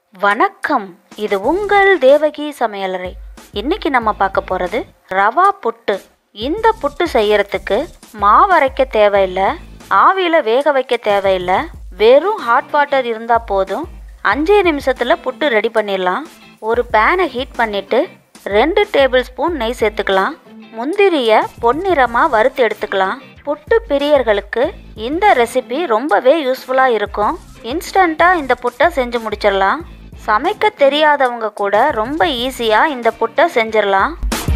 வணக்கம் இது உங்கள் தேவகி சமையலறை இன்னைக்கு நம்ம பார்க்க போகிறது ரவா புட்டு இந்த புட்டு செய்யறதுக்கு மாவு அரைக்க தேவையில்லை ஆவியில் வேக வைக்க தேவையில்லை வெறும் ஹாட் வாட்டர் இருந்தால் போதும் அஞ்சே நிமிஷத்தில் புட்டு ரெடி பண்ணிடலாம் ஒரு பேனை ஹீட் பண்ணிட்டு ரெண்டு டேபிள் ஸ்பூன் நெய் சேர்த்துக்கலாம் முந்திரியை பொன்னிறமாக வறுத்து எடுத்துக்கலாம் புட்டு பிரியர்களுக்கு இந்த ரெசிபி ரொம்பவே யூஸ்ஃபுல்லாக இருக்கும் இன்ஸ்டண்ட்டாக இந்த புட்டை செஞ்சு முடிச்சிடலாம் சமைக்க தெரியாதவங்க கூட ரொம்ப ஈஸியாக இந்த புட்டை செஞ்சிடலாம்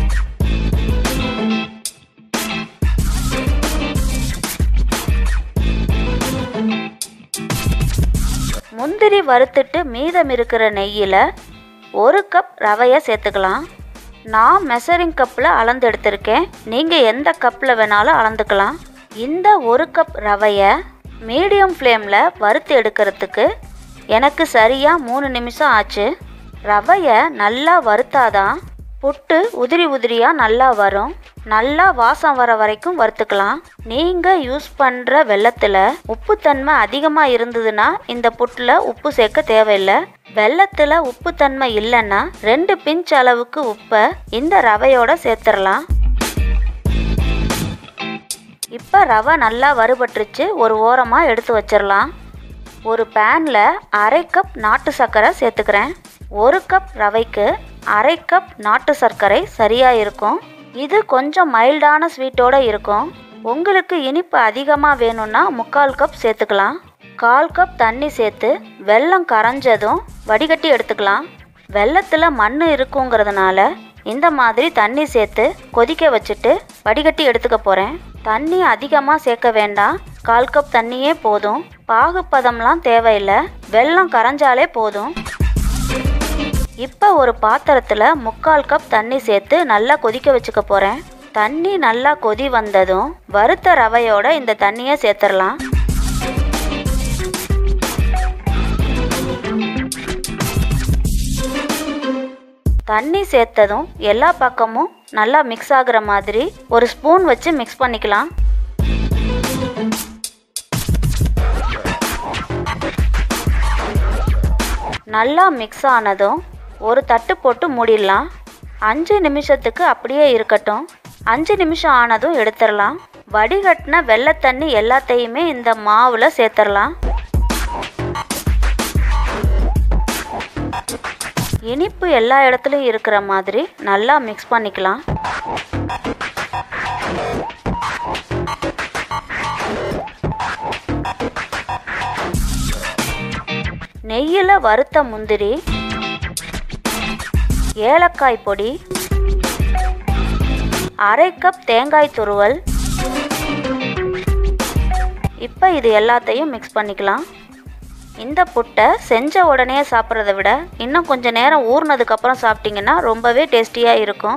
முந்திரி வறுத்துட்டு மீதம் இருக்கிற நெய்யில் ஒரு கப் ரவையை சேர்த்துக்கலாம் நான் மெஷரிங் கப்பில் அளந்து எடுத்திருக்கேன் நீங்கள் எந்த கப்பில் வேணாலும் அளந்துக்கலாம் இந்த ஒரு கப் ரவையை மீடியம் ஃப்ளேமில் வறுத்து எடுக்கிறதுக்கு எனக்கு சரியாக மூணு நிமிஷம் ஆச்சு ரவையை நல்லா வறுத்தாதான் புட்டு உதிரி உதிரியாக நல்லா வரும் நல்லா வாசம் வர வரைக்கும் வறுத்துக்கலாம் நீங்கள் யூஸ் பண்ணுற வெள்ளத்தில் உப்புத்தன்மை அதிகமாக இருந்ததுன்னா இந்த புட்டில் உப்பு சேர்க்க தேவையில்லை வெள்ளத்தில் உப்புத்தன்மை இல்லைன்னா ரெண்டு பிஞ்ச் அளவுக்கு உப்பை இந்த ரவையோட சேர்த்துடலாம் இப்போ ரவை நல்லா வறுபட்டுருச்சு ஒரு ஓரமாக எடுத்து வச்சிடலாம் ஒரு பேனில் அரை கப் நாட்டு சர்க்கரை சேர்த்துக்கிறேன் ஒரு கப் ரவைக்கு அரை கப் நாட்டு சர்க்கரை சரியாக இருக்கும் இது கொஞ்சம் மைல்டான ஸ்வீட்டோடு இருக்கும் உங்களுக்கு இனிப்பு அதிகமாக வேணும்னா முக்கால் கப் சேர்த்துக்கலாம் கால் கப் தண்ணி சேர்த்து வெல்லம் கரைஞ்சதும் வடிகட்டி எடுத்துக்கலாம் வெள்ளத்தில் மண் இருக்குங்கிறதுனால இந்த மாதிரி தண்ணி சேர்த்து கொதிக்க வச்சுட்டு வடிகட்டி எடுத்துக்க போகிறேன் தண்ணி அதிகமாக சேர்க்க வேண்டாம் கால் கப் தண்ணியே போதும் பாகுப்பதம்லாம் தேவையில்லை வெல்லம் கரைஞ்சாலே போதும் இப்போ ஒரு பாத்திரத்தில் முக்கால் கப் தண்ணி சேர்த்து நல்லா கொதிக்க வச்சுக்க போகிறேன் தண்ணி நல்லா கொதி வந்ததும் வறுத்த ரவையோட இந்த தண்ணியை சேர்த்துடலாம் தண்ணி சேர்த்ததும் எல்லா பக்கமும் நல்லா மிக்ஸ் ஆகுற மாதிரி ஒரு ஸ்பூன் வச்சு மிக்ஸ் பண்ணிக்கலாம் நல்லா மிக்ஸ் ஆனதும் ஒரு தட்டு போட்டு மூடிடலாம் அஞ்சு நிமிஷத்துக்கு அப்படியே இருக்கட்டும் அஞ்சு நிமிஷம் ஆனதும் எடுத்துடலாம் வடிகட்டின வெள்ளை தண்ணி எல்லாத்தையுமே இந்த மாவில் சேர்த்துடலாம் இனிப்பு எல்லா இடத்துலையும் இருக்கிற மாதிரி நல்லா மிக்ஸ் பண்ணிக்கலாம் நெய்யில் வறுத்த முந்திரி ஏலக்காய் பொடி அரை கப் தேங்காய் துருவல் இப்போ இது எல்லாத்தையும் மிக்ஸ் பண்ணிக்கலாம் இந்த புட்டை செஞ்ச உடனே சாப்பிட்றத விட இன்னும் கொஞ்சம் நேரம் ஊறினதுக்கப்புறம் சாப்பிட்டிங்கன்னா ரொம்பவே டேஸ்டியாக இருக்கும்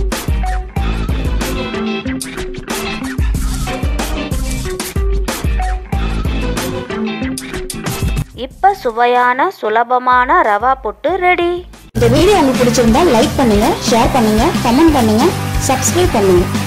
இப்போ சுவையான சுலபமான ரவா புட்டு ரெடி இந்த வீடியோ உங்களுக்கு பிடிச்சிருந்தா லைக் பண்ணுங்க ஷேர் பண்ணுங்க கமெண்ட் பண்ணுங்க சப்ஸ்கிரைப் பண்ணுங்க